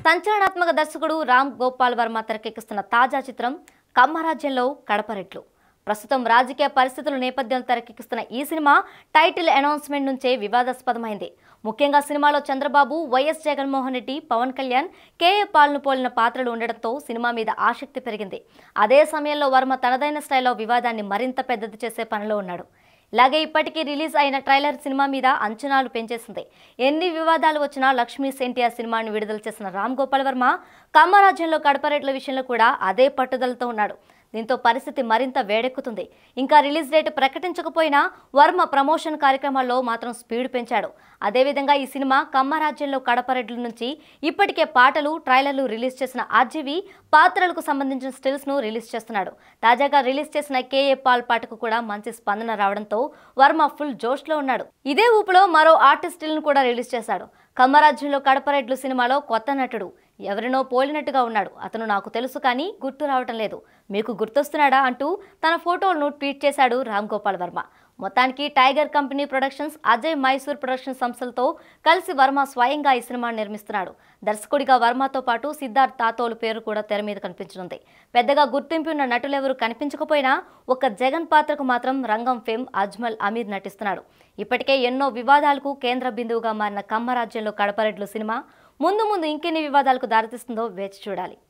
సంచలనాత్మక దర్శకుడు రామ్ గోపాల్ వర్మ తెరకెక్కిస్తున్న తాజా చిత్రం కమ్మరాజ్యంలో కడపరెట్లు ప్రస్తుతం రాజకీయ పరిస్థితుల నేపథ్యంలో తెరకెక్కిస్తున్న ఈ సినిమా టైటిల్ అనౌన్స్మెంట్ నుంచే వివాదాస్పదమైంది ముఖ్యంగా సినిమాలో చంద్రబాబు వైఎస్ జగన్మోహన్ రెడ్డి పవన్ కళ్యాణ్ కేఏ పాల్ను పోలిన పాత్రలు ఉండడంతో సినిమా మీద ఆసక్తి పెరిగింది అదే సమయంలో వర్మ తనదైన స్టైల్లో వివాదాన్ని మరింత పెద్దది చేసే పనిలో ఉన్నాడు ఇలాగే ఇప్పటికీ రిలీజ్ అయిన ట్రైలర్ సినిమా మీద అంచనాలు పెంచేసింది ఎన్ని వివాదాలు వచ్చినా లక్ష్మీ ఎన్టీఆర్ సినిమాను విడుదల చేసిన రామ్ గోపాల్ వర్మ కమ్మరాజ్యంలో కడపరేట్ల విషయంలో కూడా అదే పట్టుదలతో ఉన్నాడు దీంతో పరిస్థితి మరింత వేడెక్కుతుంది ఇంకా రిలీజ్ డేట్ ప్రకటించకపోయినా వర్మ ప్రమోషన్ కార్యక్రమాల్లో మాత్రం స్పీడ్ పెంచాడు అదేవిధంగా ఈ సినిమా కమ్మరాజ్యంలో కడపరెడ్ల నుంచి ఇప్పటికే పాటలు ట్రైలర్లు రిలీజ్ చేసిన ఆర్జీవి పాత్రలకు సంబంధించిన స్టిల్స్ ను రిలీజ్ చేస్తున్నాడు తాజాగా రిలీజ్ చేసిన కేఏ పాల్ పాటకు కూడా మంచి స్పందన రావడంతో వర్మ ఫుల్ జోష్లో ఉన్నాడు ఇదే ఊపులో మరో ఆర్టిస్టులను కూడా రిలీజ్ చేశాడు కమ్మరాజ్యంలో కడపరెడ్లు సినిమాలో కొత్త నటుడు ఎవరినో పోలినట్టుగా ఉన్నాడు అతను నాకు తెలుసు కానీ గుర్తు రావటం లేదు మీకు గుర్తొస్తున్నాడా అంటూ తన ఫోటోలను ట్వీట్ చేశాడు రామ్ గోపాల్ వర్మ మొత్తానికి Tiger company productions Ajay Mysore production సంస్థలతో కలిసి వర్మ స్వయంగా ఈ సినిమాను నిర్మిస్తున్నాడు దర్శకుడిగా వర్మతో పాటు సిద్ధార్థ్ తాతోలు పేరు కూడా తెర మీద కనిపించనుంది పెద్దగా గుర్తింపు ఉన్న నటులెవరూ కనిపించకపోయినా ఒక జగన్ పాత్రకు మాత్రం రంగం ఫేమ్ అజ్మల్ అమీర్ నటిస్తున్నాడు ఇప్పటికే ఎన్నో వివాదాలకు కేంద్ర బిందువుగా మారిన కమ్మరాజ్యంలో కడపరెడ్లు సినిమా ముందు ముందు ఇంకెన్ని వివాదాలకు దారితీస్తుందో వేచి చూడాలి